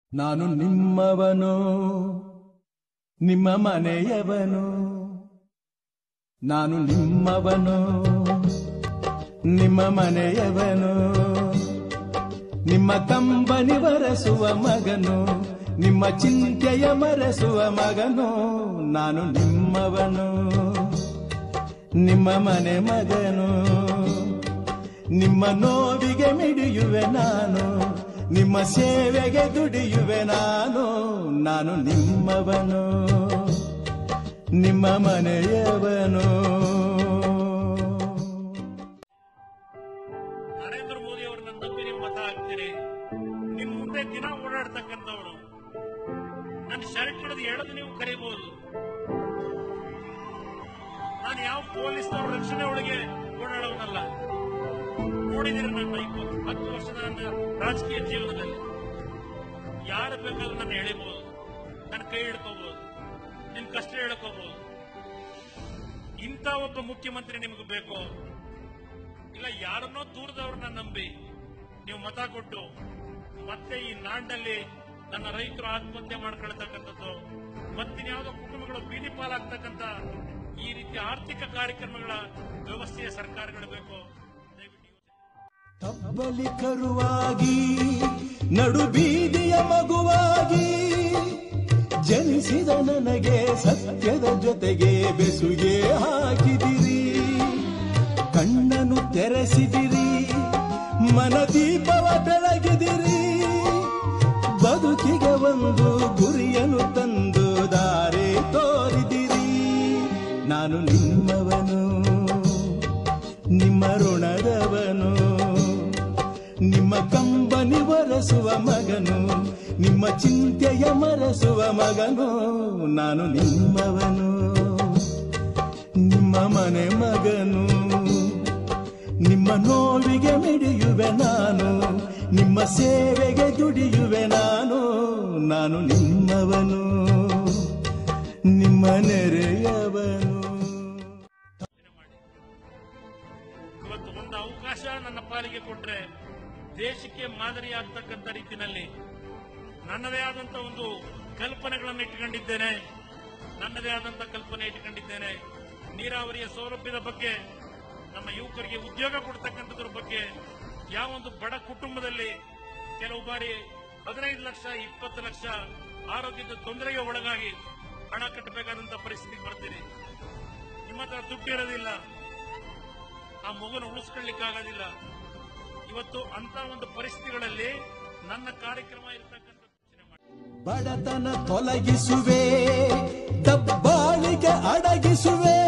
ನಾನು ನಿಮ್ಮವನು ನಿಮ್ಮ ಮನೆಯವನು ನಾನು ನಿಮ್ಮವನು ನಿಮ್ಮ ಮನೆಯವನು ನಿಮ್ಮ ಕಂಬನಿ ಬರೆಸುವ ಮಗನು ನಿಮ್ಮ ಚಿಂತೆಯ ಮರೆಸುವ ಮಗನು ನಾನು ನಿಮ್ಮವನು ನಿಮ್ಮ ಮನೆ ಮಗನು ನಿಮ್ಮ ನೋವಿಗೆ ಮಿಡಿಯುವೆ ನಾನು ನಿಮ್ಮ ಸೇವೆಗೆ ದುಡಿಯುವೆ ನಾನು ನಾನು ನಿಮ್ಮವನು ನಿಮ್ಮ ಮನೆಯವನು ನರೇಂದ್ರ ಮೋದಿ ಅವರನ್ನ ನಂಬಿ ನೀವು ಮತ ಹಾಕ್ತೀರಿ ನಿಮ್ ಮುಂದೆ ದಿನ ಓಡಾಡ್ತಕ್ಕಂಥವ್ರು ನನ್ನ ಶರ್ಟ್ ಹಿಡಿದು ಎಳೆದು ನೀವು ಕರೀಬಹುದು ನಾನು ಯಾವ ಪೊಲೀಸ್ನವ್ರ ರಕ್ಷಣೆ ಒಳಗೆ ಓಡಾಡೋನಲ್ಲ ನೋಡಿದಿರಿ ನನ್ನ ಇಪ್ಪತ್ತು ಹತ್ತು ವರ್ಷದ ನನ್ನ ರಾಜಕೀಯ ಜೀವನದಲ್ಲಿ ಯಾರು ಬೇಕಾದ್ರೂ ನನ್ನ ಎಳಿಬಹುದು ನನ್ನ ಕೈ ಹಿಡ್ಕೋಬಹುದು ನಿಮ್ ಕಷ್ಟ ಹೇಳ್ಕೋಬಹುದು ಇಂಥ ಒಬ್ಬ ಮುಖ್ಯಮಂತ್ರಿ ನಿಮಗೆ ಬೇಕು ಇಲ್ಲ ಯಾರನ್ನೋ ದೂರದವ್ರನ್ನ ನಂಬಿ ನೀವು ಮತ ಕೊಟ್ಟು ಮತ್ತೆ ಈ ನಾಡಿನಲ್ಲಿ ನನ್ನ ರೈತರು ಆತ್ಮಹತ್ಯೆ ಮಾಡ್ಕೊಳ್ತಕ್ಕಂಥದ್ದು ಮತ್ತಿನ್ಯಾವುದೋ ಕುಟುಂಬಗಳು ಬೀದಿ ಪಾಲಾಗ್ತಕ್ಕಂಥ ಈ ರೀತಿಯ ಆರ್ಥಿಕ ಕಾರ್ಯಕ್ರಮಗಳ ವ್ಯವಸ್ಥೆಯ ಸರ್ಕಾರಗಳು ಬೇಕು ದಯವಿಟ್ಟು ಯೋಚನೆ ತಬ್ಬಲಿ ಕರುವಾಗಿ ನಡು ಬೀದಿಯ ಮಗುವಾಗಿ ಜನಿಸಿದ ನನಗೆ ಸತ್ಯದ ಜೊತೆಗೆ ಬೆಸುಗೆ ಹಾಕಿದಿರಿ ಕಣ್ಣನ್ನು ತೆರೆಸಿದಿರಿ ಮನದೀಪವ ಬೆಳಗಿದಿರಿ ಬದುಕಿಗೆ ಒಂದು ಗುರಿಯನ್ನು ತಂದು ದಾರಿ ತೋರಿದಿರಿ ನಾನು ನಿಮ್ಮವನು ನಿಮ್ಮ ಋಣದವನು ನಿಮ್ಮ ಕಂಬನಿ ಒರೆಸುವ ಮಗನು ನಿಮ್ಮ ಚಿಂತೆಯ ಮರೆಸುವ ಮಗನು ನಾನು ನಿಮ್ಮವನು ನಿಮ್ಮ ಮನೆ ಮಗನು ನಿಮ್ಮ ನೋವಿಗೆ ಮಿಡಿಯುವೆ ನಾನು ನಿಮ್ಮ ಸೇವೆಗೆ ದುಡಿಯುವೆ ನಾನು ನಾನು ನಿಮ್ಮವನು ನಿಮ್ಮ ನೆರೆಯವನು ಯೋಚನೆ ಮಾಡಿ ಇವತ್ತು ಒಂದು ಅವಕಾಶ ನನ್ನ ಪಾಲಿಗೆ ಕೊಟ್ರೆ ದೇಶಕ್ಕೆ ಮಾದರಿಯಾಗ್ತಕ್ಕಂಥ ರೀತಿಯಲ್ಲಿ ನನ್ನದೇ ಆದಂತ ಒಂದು ಕಲ್ಪನೆಗಳನ್ನು ಇಟ್ಕೊಂಡಿದ್ದೇನೆ ನನ್ನದೇ ಆದಂತ ಕಲ್ಪನೆ ಇಟ್ಕೊಂಡಿದ್ದೇನೆ ನೀರಾವರಿಯ ಸೌಲಭ್ಯದ ಬಗ್ಗೆ ನಮ್ಮ ಯುವಕರಿಗೆ ಉದ್ಯೋಗ ಕೊಡ್ತಕ್ಕಂಥದ್ರ ಬಗ್ಗೆ ಯಾವೊಂದು ಬಡ ಕುಟುಂಬದಲ್ಲಿ ಕೆಲವು ಬಾರಿ ಹದಿನೈದು ಲಕ್ಷ ಇಪ್ಪತ್ತು ಲಕ್ಷ ಆರೋಗ್ಯದ ತೊಂದರೆಗೆ ಒಳಗಾಗಿ ಹಣ ಕಟ್ಟಬೇಕಾದಂತ ಪರಿಸ್ಥಿತಿಗೆ ಬರ್ತೀರಿ ನಿಮ್ಮ ಹತ್ರ ದುಡ್ಡು ಇರೋದಿಲ್ಲ ಆ ಮಗುನ ಉಳಿಸ್ಕೊಳ್ಳಿಕ್ಕಾಗೋದಿಲ್ಲ ಇವತ್ತು ಅಂತ ಒಂದು ಪರಿಸ್ಥಿತಿಗಳಲ್ಲಿ ನನ್ನ ಕಾರ್ಯಕ್ರಮ ಇರ್ತಕ್ಕಂಥ ಯೋಚನೆ ಮಾಡಿ ಬಡತನ ತೊಲಗಿಸುವೆ ದಬ್ಬಾಳಿಗೆ ಅಡಗಿಸುವೆ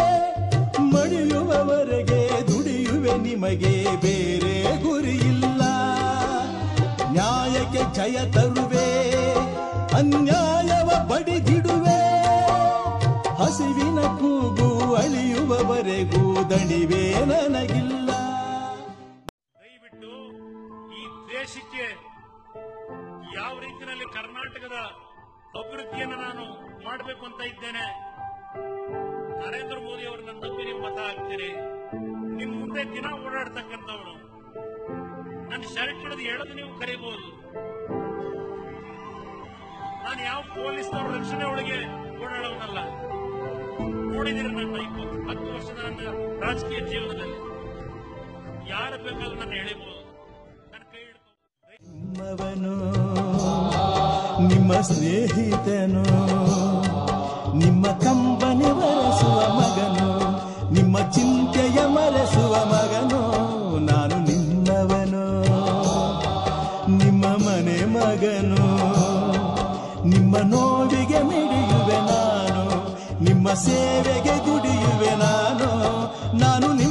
ಮಡಿಯುವವರೆಗೆ ದುಡಿಯುವೆ ನಿಮಗೆ ಬೇರೆ ಗುರಿಯಿಲ್ಲ ನ್ಯಾಯಕ್ಕೆ ಜಯ ತರುವೆ ಅನ್ಯಾಯವ ಬಡಿದಿಡುವೆ ಹಸಿವಿನ ಕೂಗು ಅಳಿಯುವವರೆಗೂ ದಣಿವೆ ನನಗಿಲ್ಲ ದಯವಿಟ್ಟು ಈ ದೇಶಕ್ಕೆ ಯಾವ ರೀತಿಯಲ್ಲಿ ಕರ್ನಾಟಕದ ಅಭಿವೃದ್ಧಿಯನ್ನು ನಾನು ಮಾಡಬೇಕು ಅಂತ ಇದ್ದೇನೆ ನರೇಂದ್ರ ಮೋದಿ ಅವರನ್ನ ನಂಬಿ ನೀವು ಮತ ಹಾಕ್ತೀರಿ ನಿಮ್ ಮುಂದೆ ದಿನ ಓಡಾಡ್ತಕ್ಕಂಥವ್ರು ನನ್ನ ಶರ್ಟ್ ಹಿಡಿದು ಎಳೆದು ನೀವು ಕರೀಬಹುದು ನಾನು ಯಾವ ಪೊಲೀಸ್ನವ್ರ ರಕ್ಷಣೆ ಒಳಗೆ ಓಡಾಡೋನಲ್ಲ ನೋಡಿದಿರಿ ನನ್ನ ಇಪ್ಪತ್ತು ಹತ್ತು ವರ್ಷದ ನನ್ನ ರಾಜಕೀಯ ಜೀವನದಲ್ಲಿ ಯಾರು ಬೇಕಾದ್ರೂ ನನ್ನ ಎಳಿಬಹುದು ನನ್ನ ಕೈ ಹಿಡ್ಕೊಂಡು ನಿಮ್ಮವನು ನಿಮ್ಮ ಸ್ನೇಹಿತನು ನಿಮ್ಮ ಕಂಬನಿ ಬರೆಸುವ ಮಗನು ನಿಮ್ಮ ಚಿಂತೆಯ ಮರೆಸುವ ಮಗನು ನಾನು ನಿಮ್ಮವನು ನಿಮ್ಮ ಮನೆ ಮಗನು ನಿಮ್ಮ ನೋವಿಗೆ ಮಿಡಿಯುವೆ ನಾನು ನಿಮ್ಮ ಸೇವೆಗೆ ದುಡಿಯುವೆ ನಾನು ನಾನು ನಿಮ್ಮ